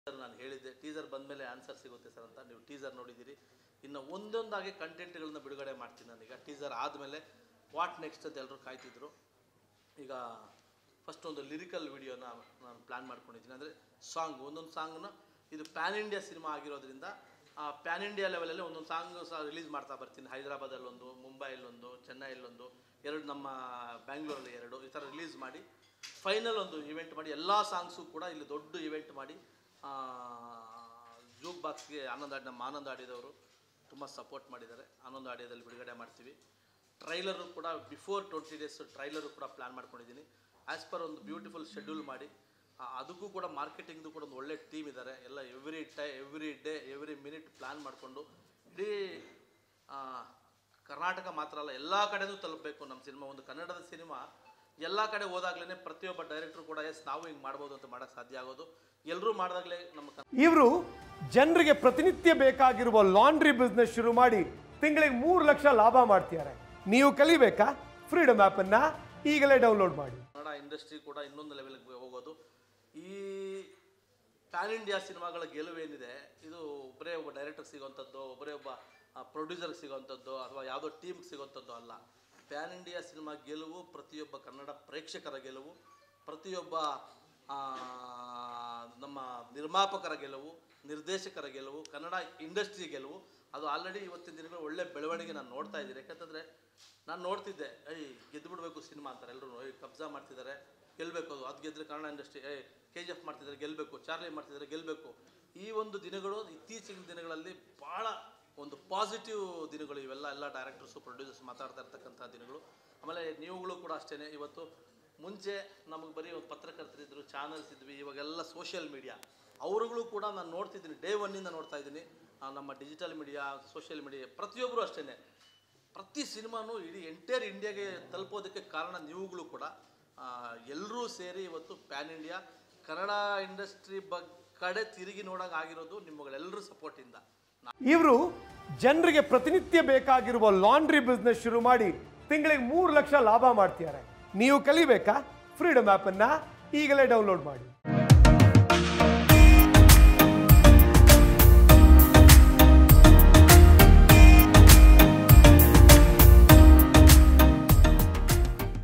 sir ನಾನು ಹೇಳಿದ್ದೆ teaser ಬಂದಮೇಲೆ ಆನ್ಸರ್ ಸಿಗುತ್ತೆ ಸರ್ ಅಂತ ನೀವು ಟೀಸರ್ ನೋಡಿದ್ದೀರಿ ಇನ್ನು ಒಂದೊಂದಾಗಿ ಕಂಟೆಂಟ್ಗಳನ್ನ ಬಿಡುಗಡೆ ಮಾಡ್ತೀನಿ ನಾನೀಗ ಟೀಸರ್ ಆದಮೇಲೆ ವಾಟ್ ನೆಕ್ಸ್ಟ್ ಅಂತ ಎಲ್ಲರೂ ಕಾಯ್ತಿದ್ರು ಈಗ ಫಸ್ಟ್ ಒಂದು ಲಿರಿಕಲ್ ವಿಡಿಯೋನ ನಾನು ಪ್ಲ್ಯಾನ್ ಮಾಡ್ಕೊಂಡಿದ್ದೀನಿ ಅಂದರೆ ಸಾಂಗ್ ಒಂದೊಂದು ಸಾಂಗ್ನ ಇದು ಪ್ಯಾನ್ ಇಂಡಿಯಾ ಸಿನಿಮಾ ಆಗಿರೋದ್ರಿಂದ ಆ ಪ್ಯಾನ್ ಇಂಡಿಯಾ ಲೆವೆಲಲ್ಲಿ ಒಂದೊಂದು ಸಾಂಗ್ ಸಹ ರಿಲೀಸ್ ಮಾಡ್ತಾ ಬರ್ತೀನಿ ಹೈದರಾಬಾದಲ್ಲೊಂದು ಮುಂಬೈಲೊಂದು ಚೆನ್ನೈಲೊಂದು ಎರಡು ನಮ್ಮ ಬ್ಯಾಂಗ್ಳೂರಲ್ಲಿ ಎರಡು ಈ ಥರ ರಿಲೀಸ್ ಮಾಡಿ ಫೈನಲ್ ಒಂದು ಇವೆಂಟ್ ಮಾಡಿ ಎಲ್ಲ ಸಾಂಗ್ಸು ಕೂಡ ಇಲ್ಲಿ ದೊಡ್ಡ ಇವೆಂಟ್ ಮಾಡಿ ಜೂಕ್ ಬಾಕ್ಸ್ಗೆ ಆನಂದ ಆಡಿ ನಮ್ಮ ಆನಂದ ಆಡಿದವರು ತುಂಬ ಸಪೋರ್ಟ್ ಮಾಡಿದ್ದಾರೆ ಆನಂದ ಆಡಿಯೋದಲ್ಲಿ ಬಿಡುಗಡೆ ಮಾಡ್ತೀವಿ ಟ್ರೈಲರು ಕೂಡ ಬಿಫೋರ್ ಟ್ವೆಂಟಿ ಡೇಸ್ ಟ್ರೈಲರು ಕೂಡ ಪ್ಲ್ಯಾನ್ ಮಾಡ್ಕೊಂಡಿದ್ದೀನಿ ಆ್ಯಸ್ ಪರ್ ಒಂದು ಬ್ಯೂಟಿಫುಲ್ ಶೆಡ್ಯೂಲ್ ಮಾಡಿ ಆ, ಅದಕ್ಕೂ ಕೂಡ ಮಾರ್ಕೆಟಿಂಗ್ದು ಕೂಡ ಒಂದು ಒಳ್ಳೆ ಟೀಮ್ ಇದ್ದಾರೆ ಎಲ್ಲ every time every day every minute plan ಮಾಡಿಕೊಂಡು ಇಡೀ ಆ, ಕರ್ನಾಟಕ ಮಾತ್ರ ಅಲ್ಲ ಎಲ್ಲ ಕಡೆನೂ ತಲುಪಬೇಕು ನಮ್ಮ ಸಿನಿಮಾ ಒಂದು ಕನ್ನಡದ ಸಿನಿಮಾ ಎಲ್ಲ ಕಡೆ ಹೋದಾಗ್ಲೇ ಪ್ರತಿಯೊಬ್ಬ ಡೈರೆಕ್ಟ್ರು ಕೂಡ ಎಸ್ ನಾವು ಹಿಂಗೆ ಮಾಡ್ಬೋದು ಅಂತ ಮಾಡೋಕ್ಕೆ ಸಾಧ್ಯ ಆಗೋದು ಎಲ್ಲರೂ ಮಾಡಿದಾಗಲೇ ನಮ್ಮ ಕನ್ನಡ ಇವರು ಜನರಿಗೆ ಪ್ರತಿನಿತ್ಯ ಬೇಕಾಗಿರುವ ಲಾಂಡ್ರಿ ಬಿಸ್ನೆಸ್ ಶುರು ಮಾಡಿ ತಿಂಗಳಿಗೆ ಮೂರು ಲಕ್ಷ ಲಾಭ ಮಾಡ್ತಿದ್ದಾರೆ ನೀವು ಕಲಿಬೇಕಾ ಫ್ರೀಡಮ್ ಅನ್ನ ಈಗಲೇ ಡೌನ್ಲೋಡ್ ಮಾಡಿ ಕನ್ನಡ ಇಂಡಸ್ಟ್ರಿ ಕೂಡ ಇನ್ನೊಂದು ಲೆವೆಲ್ಗೆ ಹೋಗೋದು ಈ ಪ್ಯಾನ್ ಇಂಡಿಯಾ ಸಿನಿಮಾಗಳ ಗೆಲುವೇನಿದೆ ಇದು ಒಬ್ಬರೇ ಒಬ್ಬ ಡೈರೆಕ್ಟರ್ ಸಿಗೋವಂಥದ್ದು ಒಬ್ಬರೇ ಒಬ್ಬ ಪ್ರೊಡ್ಯೂಸರ್ಗೆ ಸಿಗೋವಂಥದ್ದು ಅಥವಾ ಯಾವುದೋ ಟೀಮ್ಗೆ ಸಿಗೋವಂಥದ್ದು ಅಲ್ಲ ಪ್ಯಾನ್ ಇಂಡಿಯಾ ಸಿನಿಮಾ ಗೆಲುವು ಪ್ರತಿಯೊಬ್ಬ ಕನ್ನಡ ಪ್ರೇಕ್ಷಕರ ಗೆಲುವು ಪ್ರತಿಯೊಬ್ಬ ಆ, ನಮ್ಮ ನಿರ್ಮಾಪಕರ ಗೆಲುವು ನಿರ್ದೇಶಕರ ಗೆಲುವು ಕನ್ನಡ ಇಂಡಸ್ಟ್ರಿ ಗೆಲುವು ಅದು ಆಲ್ರೆಡಿ ಇವತ್ತಿನ ದಿನಗಳು ಒಳ್ಳೆ ಬೆಳವಣಿಗೆ ನಾನು ನೋಡ್ತಾ ಇದ್ದೀನಿ ಯಾಕಂತಂದರೆ ನಾನು ನೋಡ್ತಿದ್ದೆ ಐ ಗೆದ್ದು ಬಿಡಬೇಕು ಸಿನಿಮಾ ಅಂತಾರೆ ಎಲ್ಲರೂ ಐ ಕಬ್ಜಾ ಮಾಡ್ತಿದ್ದಾರೆ ಗೆಲ್ಲಬೇಕು ಅದು ಅದು ಗೆದ್ದರೆ ಕನ್ನಡ ಇಂಡಸ್ಟ್ರಿ ಏ ಕೆ ಜಿ ಎಫ್ ಮಾಡ್ತಿದ್ದಾರೆ ಗೆಲ್ಲಬೇಕು ಚಾರ್ಲಿ ಮಾಡ್ತಿದ್ದಾರೆ ಗೆಲ್ಲಬೇಕು ಈ ಒಂದು ದಿನಗಳು ಇತ್ತೀಚಿನ ದಿನಗಳಲ್ಲಿ ಭಾಳ ಒಂದು ಪಾಸಿಟಿವ್ ದಿನಗಳು ಇವೆಲ್ಲ ಎಲ್ಲ ಡೈರೆಕ್ಟರ್ಸು ಪ್ರೊಡ್ಯೂಸರ್ಸ್ ಮಾತಾಡ್ತಾ ಇರ್ತಕ್ಕಂಥ ದಿನಗಳು ಆಮೇಲೆ ನೀವುಗಳು ಕೂಡ ಅಷ್ಟೇ ಇವತ್ತು ಮುಂಚೆ ನಮಗೆ ಬರೀ ಒಂದು ಪತ್ರಕರ್ತರಿದ್ದರು ಚಾನಲ್ಸ್ ಇದ್ವಿ ಇವಾಗೆಲ್ಲ ಸೋಷಿಯಲ್ ಮೀಡಿಯಾ ಅವರುಗಳು ಕೂಡ ನಾನು ನೋಡ್ತಿದ್ದೀನಿ ಡೇ ಒನ್ನಿಂದ ನೋಡ್ತಾ ಇದ್ದೀನಿ ಆ, ನಮ್ಮ ಡಿಜಿಟಲ್ ಮೀಡಿಯಾ ಸೋಷಿಯಲ್ ಮೀಡಿಯಾ ಪ್ರತಿಯೊಬ್ಬರು ಅಷ್ಟೇ ಪ್ರತಿ ಸಿನಿಮಾನು ಇಡೀ ಎಂಟೈರ್ ಇಂಡಿಯಾಗೆ ತಲುಪೋದಕ್ಕೆ ಕಾರಣ ನೀವುಗಳು ಕೂಡ ಎಲ್ಲರೂ ಸೇರಿ ಇವತ್ತು ಪ್ಯಾನ್ ಇಂಡಿಯಾ ಕನ್ನಡ ಇಂಡಸ್ಟ್ರಿ ಬಗ್ ಕಡೆ ತಿರುಗಿ ನೋಡೋಕೆ ಆಗಿರೋದು ನಿಮ್ಮಗಳೆಲ್ಲರ ಸಪೋರ್ಟಿಂದ ಇವರು ಜನರಿಗೆ ಪ್ರತಿನಿತ್ಯ ಬೇಕಾಗಿರುವ ಲಾಂಡ್ರಿ ಬಿಸ್ನೆಸ್ ಶುರು ಮಾಡಿ ತಿಂಗಳಿಗೆ ಮೂರು ಲಕ್ಷ ಲಾಭ ಮಾಡ್ತಿದ್ದಾರೆ ನೀವು ಕಲಿಬೇಕಾ ಫ್ರೀಡಮ್ ಅನ್ನ ಈಗಲೇ ಡೌನ್ಲೋಡ್ ಮಾಡಿ